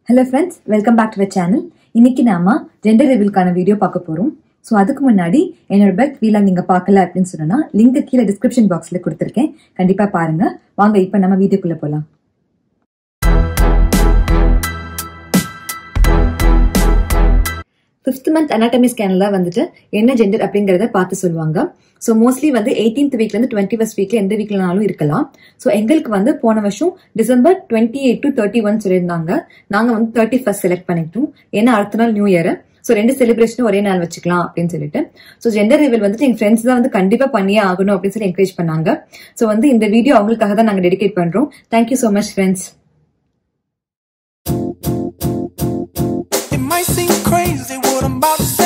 Hello friends welcome back to the channel இன்னைக்கு நாம gender ரிவீல்கான video பார்க்க போறோம் ஸோ அதுக்கு முன்னாடி என்னோட பெர்த் வீலா நீங்க பார்க்கல அப்படின்னு சொன்னா லிங்க் கீழே டிஸ்கிரிப்ஷன் பாக்ஸ்ல கொடுத்துருக்கேன் கண்டிப்பா பாருங்க வாங்க இப்போ நம்ம வீடியோக்குள்ள போலாம் ஃபிஃப்த் மந்த் அனாட்டமி ஸ்கேன்ல வந்துட்டு என்ன ஜெண்டர் அப்படிங்கறத பார்த்து சொல்லுவாங்க ஸோ மோஸ்ட்லி வந்து எயிட்டீன்த் வீக்ல இருந்து டுவெண்ட்டி ஃபஸ்ட் வீக்ல எந்த வீக்லனாலும் இருக்கலாம் ஸோ எங்களுக்கு வந்து போன வருஷம் December twenty eight to thirty one சொல்லியிருந்தாங்க நாங்கள் வந்து தேர்ட்டி ஃபர்ஸ்ட் செலக்ட் பண்ணிட்டோம் ஏன்னா அடுத்த நாள் நியூ இயர் ஸோ ரெண்டு செலிப்ரேஷனும் ஒரே நாள் வச்சுக்கலாம் அப்படின்னு சொல்லிட்டு ஸோ ஜெண்டர் ரிவீல் வந்துட்டு எங்க ஃப்ரெண்ட்ஸ் தான் வந்து கண்டிப்பா பண்ணியே ஆகணும் அப்படின்னு சொல்லி என்கரேஜ் பண்ணாங்க ஸோ வந்து இந்த வீடியோ அவங்களுக்காக தான் நாங்கள் டெடிகேட் பண்றோம் thank you so much friends It might seem crazy what I'm about to say.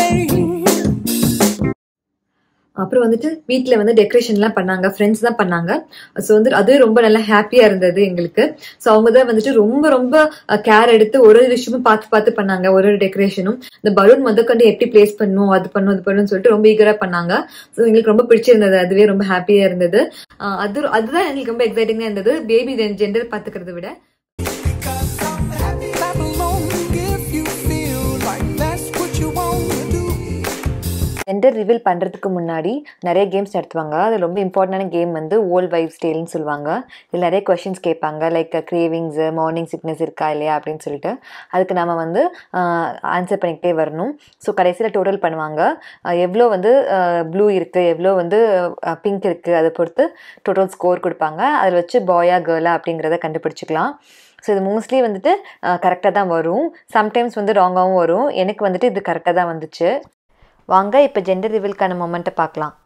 அப்புறம் வந்துட்டு வீட்டில் வந்து டெக்கரேஷன்லாம் பண்ணாங்க ஃப்ரெண்ட்ஸ் தான் பண்ணாங்க ஸோ வந்து அதுவே ரொம்ப நல்லா ஹாப்பியாக இருந்தது எங்களுக்கு ஸோ அவங்க தான் வந்துட்டு ரொம்ப ரொம்ப கேர் எடுத்து ஒரு ஒரு விஷயமும் பார்த்து பார்த்து பண்ணாங்க ஒரு ஒரு டெக்கரேஷனும் இந்த பலூன் முதற்கொண்டு எப்படி பிளேஸ் பண்ணும் அது பண்ணும் அது பண்ணுன்னு சொல்லிட்டு ரொம்ப ஈகராக பண்ணாங்க ஸோ எங்களுக்கு ரொம்ப பிடிச்சிருந்தது அதுவே ரொம்ப ஹாப்பியாக இருந்தது அஹ் அது அதுதான் எங்களுக்கு ரொம்ப எக்ஸைட்டிங்காக இருந்தது பேபி ஜெண்டர் பார்த்துக்கிறத விட Because I'm happy. Clap along if you feel like that's what you want to do. Gender reveal பண்ணுறதுக்கு முன்னாடி நிறைய கேம்ஸ் நடத்துவாங்க அது ரொம்ப இம்பார்ட்டண்டான கேம் வந்து ஓல்ட் வைஃப் ஸ்டேல்னு சொல்லுவாங்க இதில் நிறைய கொஷின்ஸ் கேட்பாங்க லைக் கிரேவிங்ஸு மார்னிங் சிக்னஸ் இருக்கா இல்லையா அப்படின்னு சொல்லிட்டு அதுக்கு நம்ம வந்து ஆன்சர் பண்ணிக்கிட்டே வரணும் ஸோ கடைசியில் டோட்டல் பண்ணுவாங்க ஆஹ் எவ்வளோ வந்து ப்ளூ இருக்குது எவ்வளோ வந்து பிங்க் இருக்குது அதை பொறுத்து டோட்டல் ஸ்கோர் கொடுப்பாங்க அதில் வச்சு பாயா கேர்லா அப்படிங்கிறத கண்டுபிடிச்சிக்கலாம் ஸோ இது மோஸ்ட்லி வந்துட்டு கரெக்டாக தான் வரும் சம்டைம்ஸ் வந்து ராங்காகவும் வரும் எனக்கு வந்துட்டு இது கரெக்டாக தான் வந்துச்சு வாங்க இப்போ ஜெண்டர் ரிவீல்கான மொமெண்ட்டை பார்க்கலாம்